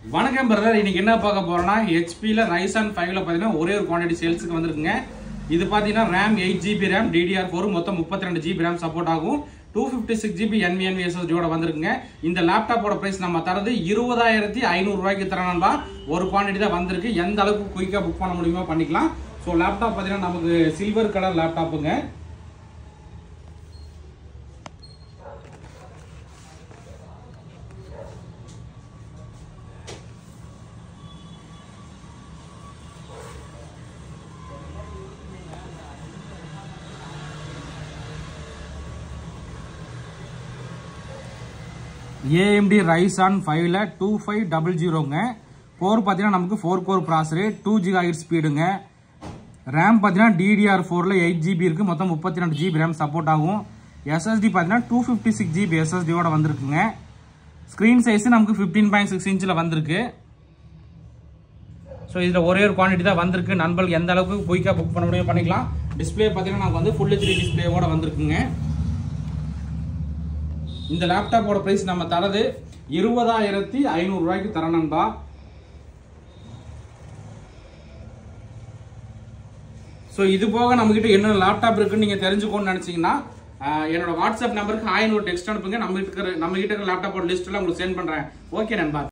வணக்கம் பிரதர் இன்னைக்கு என்ன பார்க்க போறோம்னா ஹெச்பியில் ரைசான் ஃபைவ்ல பார்த்தீங்கன்னா ஒரே ஒரு குவான்டிட்டி சேல்ஸுக்கு வந்திருக்குங்க இது பார்த்தீங்கன்னா RAM eight GB RAM DDR four மொத்தம் முப்பத்தி ரெண்டு ஜிபி ரேம் சப்போர்ட் ஆகும் டூ ஃபிஃப்டி சிக்ஸ் ஜிபி என்விஎன்வி எஸ்எஸ்டியோட வந்திருக்குங்க இந்த லேப்டாப்போட பிரைஸ் நம்ம தரது இருபதாயிரத்தி ஐநூறு ரூபாய்க்கு தரணும்பா ஒரு குவான்டிட்டி தான் வந்திருக்கு எந்த அளவுக்கு குயிக்காக புக் பண்ண முடியுமோ பண்ணிக்கலாம் ஸோ லேப்டாப் பார்த்தீங்கன்னா நமக்கு சில்வர் கலர் லேப்டாப்புங்க ஏஎம்டி ரைசான் ஃபைவ்ல டூ ஃபைவ் டபுள் ஜீரோங்க கோர் பார்த்தீங்கன்னா நமக்கு four core processor two giga ஹைட் ஸ்பீடுங்க ரேம் பார்த்தீங்கன்னா டிடிஆர் ஃபோரில் எயிட் ஜிபி இருக்குது மொத்தம் முப்பத்தி ரெண்டு ஜிபி ரேம் சப்போர்ட் ஆகும் எஸ்எஸ்டி பார்த்தீங்கன்னா டூ ஃபிஃப்டி சிக்ஸ் ஜிபி எஸ்எஸ்டியோட வந்திருக்குங்க ஸ்க்ரீன் சைஸ் நமக்கு ஃபிஃப்டீன் பாயிண்ட் சிக்ஸ் இன்ச்சில் வந்திருக்கு ஸோ இதில் ஒரே ஒரு குவான்டிட்டி தான் வந்திருக்கு நண்பர்களுக்கு எந்த அளவுக்கு குயிக்காக புக் பண்ண முடியும் பண்ணிக்கலாம் டிஸ்பிளே பார்த்தீங்கன்னா நமக்கு வந்து ஃபுல் ஹெச்டி டிஸ்பிளேவோட வந்திருக்குங்க இந்த லேப்டாப்போட பிரைஸ் நம்ம தரது இருபதாயிரத்தி ஐநூறு ரூபாய்க்கு தரணும்பா ஸோ இது போக நம்மகிட்ட என்னென்ன லேப்டாப் இருக்குன்னு நீங்கள் தெரிஞ்சுக்கணும்னு நினச்சிங்கன்னா என்னோட வாட்ஸ்அப் நம்பருக்கு ஆயிரம் ஒரு டெக்ஸ்ட் அனுப்புங்க நம்ம இருக்கிற நம்ம கிட்ட இருக்கிற லேப்டாப்போட லிஸ்ட்டில் உங்களுக்கு சென்ட் பண்ணுறேன் ஓகே நண்பா